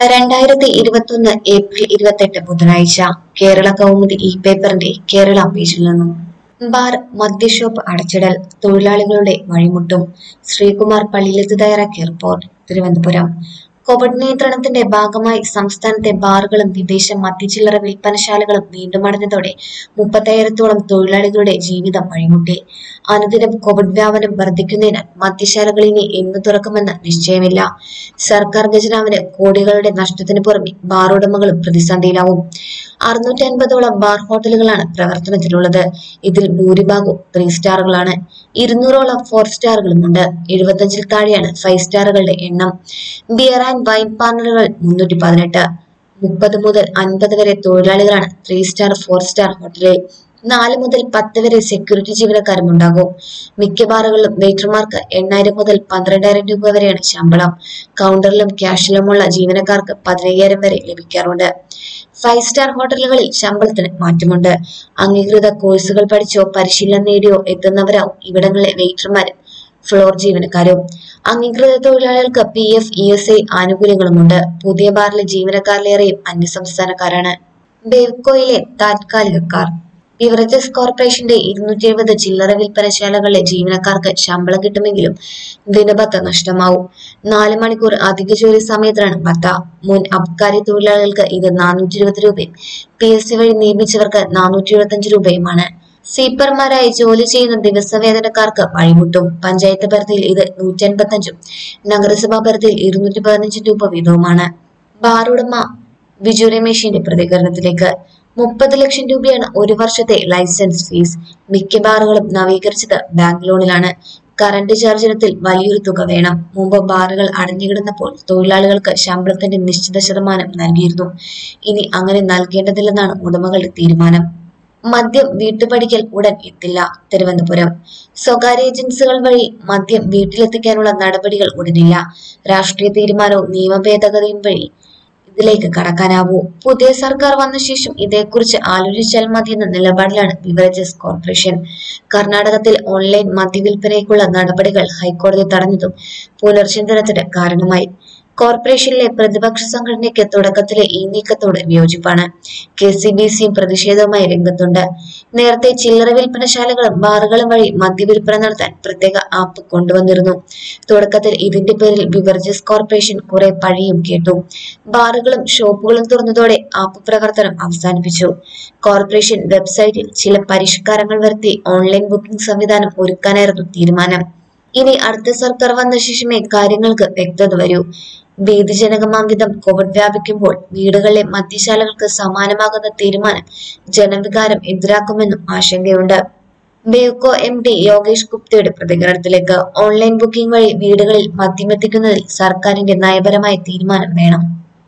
രണ്ടായിരത്തി ഇരുപത്തൊന്ന് ഏപ്രിൽ ഇരുപത്തെട്ട് ബുധനാഴ്ച കേരള കൗമുദി ഇ പേപ്പറിന്റെ കേരള പേജിൽ നിന്നും ബാർ മദ്യഷോപ്പ് അടച്ചിടൽ തൊഴിലാളികളുടെ വഴിമുട്ടും ശ്രീകുമാർ പള്ളിയിലെത്തി തയ്യാറാക്കിയ റിപ്പോർട്ട് തിരുവനന്തപുരം കോവിഡ് നിയന്ത്രണത്തിന്റെ ഭാഗമായി സംസ്ഥാനത്തെ ബാറുകളും വിദേശ മദ്യച്ചില്ലറ വിൽപ്പനശാലകളും വീണ്ടും അടഞ്ഞതോടെ മുപ്പത്തയ്യായിരത്തോളം തൊഴിലാളികളുടെ ജീവിതം വഴിമുട്ടി അനുദിനം കോവിഡ് വ്യാപനം വർദ്ധിക്കുന്നതിനാൽ മദ്യശാലകൾ ഇനി എന്ന് തുറക്കുമെന്ന് നിശ്ചയമില്ല സർക്കാർ ഖജനാവിന് കോടികളുടെ നഷ്ടത്തിന് പുറമെ ബാർ ഉടമകളും പ്രതിസന്ധിയിലാവും അറുന്നൂറ്റി അൻപതോളം ബാർ ഹോട്ടലുകളാണ് പ്രവർത്തനത്തിലുള്ളത് ഇതിൽ ഭൂരിഭാഗവും ത്രീ സ്റ്റാറുകളാണ് ഇരുന്നൂറോളം ഫോർ സ്റ്റാറുകളുമുണ്ട് എഴുപത്തഞ്ചിൽ താഴെയാണ് ഫൈവ് സ്റ്റാറുകളുടെ എണ്ണം ബിയർ ആൻഡ് വൈൻ പാർലറുകൾ മുന്നൂറ്റി പതിനെട്ട് മുപ്പത് മുതൽ അൻപത് വരെ തൊഴിലാളികളാണ് ത്രീ സ്റ്റാർ ഫോർ സ്റ്റാർ ഹോട്ടലിൽ നാല് മുതൽ പത്ത് വരെ സെക്യൂരിറ്റി ജീവനക്കാരും ഉണ്ടാകും മിക്ക ബാറുകളിലും വെയിറ്റർമാർക്ക് എണ്ണായിരം മുതൽ പന്ത്രണ്ടായിരം രൂപ വരെയാണ് ശമ്പളം കൗണ്ടറിലും ക്യാഷിലുമുള്ള ജീവനക്കാർക്ക് പതിനയ്യായിരം വരെ ലഭിക്കാറുണ്ട് ഫൈവ് സ്റ്റാർ ഹോട്ടലുകളിൽ ശമ്പളത്തിന് മാറ്റമുണ്ട് അംഗീകൃത കോഴ്സുകൾ പഠിച്ചോ പരിശീലനം നേടിയോ എത്തുന്നവരാവും ഇവിടങ്ങളിലെ വെയിറ്റർമാരും ഫ്ലോർ ജീവനക്കാരും അംഗീകൃത തൊഴിലാളികൾക്ക് P F E S I ആനുകൂല്യങ്ങളുമുണ്ട് പുതിയ ബാറിലെ ജീവനക്കാരിലേറെയും അന്യസംസ്ഥാനക്കാരാണ് ബെവ്കോയിലെ താത്കാലികക്കാർ ബിവറേജസ് കോർപ്പറേഷന്റെ ഇരുന്നൂറ്റി എഴുപത് ചില്ലറ വിൽപ്പനശാലകളിലെ ജീവനക്കാർക്ക് ശമ്പളം കിട്ടുമെങ്കിലും ദിനബത്ത നഷ്ടമാവും നാല് മണിക്കൂർ അധിക ജോലി സമയത്തിനാണ് ബത്ത മുൻ അബ്കാരി തൊഴിലാളികൾക്ക് ഇത് നാനൂറ്റി ഇരുപത് രൂപയും പി എസ് സി വഴി നിയമിച്ചവർക്ക് നാനൂറ്റി എഴുപത്തഞ്ച് രൂപയുമാണ് സ്വീപ്പർമാരായി ജോലി ചെയ്യുന്ന ദിവസവേതനക്കാർക്ക് വഴിമുട്ടും പഞ്ചായത്ത് പരിധിയിൽ ഇത് നൂറ്റി അൻപത്തഞ്ചും നഗരസഭാ പരിധിയിൽ ഇരുന്നൂറ്റി പതിനഞ്ച് രൂപ വീതവുമാണ് ബാറുടമ ബിജു രമേശിന്റെ പ്രതികരണത്തിലേക്ക് മുപ്പത് ലക്ഷം രൂപയാണ് ഒരു വർഷത്തെ ലൈസൻസ് ഫീസ് മിക്ക ബാറുകളും നവീകരിച്ചത് ബാങ്ക് ലോണിലാണ് കറന്റ് ചാർജ് ഇനത്തിൽ വലിയൊരു തുക വേണം മുമ്പ് ബാറുകൾ അടഞ്ഞുകിടന്നപ്പോൾ തൊഴിലാളികൾക്ക് ശമ്പളത്തിന്റെ നിശ്ചിത ശതമാനം നൽകിയിരുന്നു ഇനി അങ്ങനെ നൽകേണ്ടതില്ലെന്നാണ് ഉടമകളുടെ തീരുമാനം മദ്യം വീട്ടുപടിക്കൽ ഉടൻ എത്തില്ല തിരുവനന്തപുരം സ്വകാര്യ ഏജൻസികൾ വഴി മദ്യം വീട്ടിലെത്തിക്കാനുള്ള നടപടികൾ ഉടനില്ല രാഷ്ട്രീയ തീരുമാനവും നിയമ ഭേദഗതിയും വഴി ഇതിലേക്ക് കടക്കാനാവൂ പുതിയ സർക്കാർ വന്ന ശേഷം ഇതേക്കുറിച്ച് ആലോചിച്ചാൽ മതിയെന്ന നിലപാടിലാണ് ബിവറേജസ് കോർപ്പറേഷൻ കർണാടകത്തിൽ ഓൺലൈൻ മദ്യവിൽപ്പനയ്ക്കുള്ള നടപടികൾ ഹൈക്കോടതി തടഞ്ഞതും പുനർചിന്തനത്തിന് കാരണമായി കോർപ്പറേഷനിലെ പ്രതിപക്ഷ സംഘടനയ്ക്ക് തുടക്കത്തിലെ ഈ നീക്കത്തോട് വിയോജിപ്പാണ് കെ സി ബി സിയും പ്രതിഷേധവുമായി രംഗത്തുണ്ട് നേരത്തെ ചില്ലറ വിൽപ്പനശാലകളും ബാറുകളും വഴി മദ്യവിൽപ്പന നടത്താൻ പ്രത്യേക ആപ്പ് കൊണ്ടുവന്നിരുന്നു തുടക്കത്തിൽ ഇതിന്റെ പേരിൽ ബിവറേജസ് കോർപ്പറേഷൻ കുറെ പഴിയും കേട്ടു ബാറുകളും ഷോപ്പുകളും തുറന്നതോടെ ആപ്പ് പ്രവർത്തനം അവസാനിപ്പിച്ചു കോർപ്പറേഷൻ വെബ്സൈറ്റിൽ ചില പരിഷ്കാരങ്ങൾ വരുത്തി ഓൺലൈൻ ബുക്കിംഗ് സംവിധാനം ഒരുക്കാനായിരുന്നു തീരുമാനം ഇനി അടുത്ത സർക്കാർ വന്ന ശേഷമേ കാര്യങ്ങൾക്ക് വ്യക്തത വരൂ ഭീതിജനകമാം വിധം കോവിഡ് വ്യാപിക്കുമ്പോൾ വീടുകളിലെ മദ്യശാലകൾക്ക് സമാനമാകുന്ന തീരുമാനം ജനവികാരം എതിരാക്കുമെന്നും ആശങ്കയുണ്ട് ബേവ്കോ എം ഡി യോഗേഷ് ഗുപ്തയുടെ പ്രതികരണത്തിലേക്ക് ഓൺലൈൻ ബുക്കിംഗ് വഴി വീടുകളിൽ മദ്യമെത്തിക്കുന്നതിൽ സർക്കാരിന്റെ നയപരമായ തീരുമാനം വേണം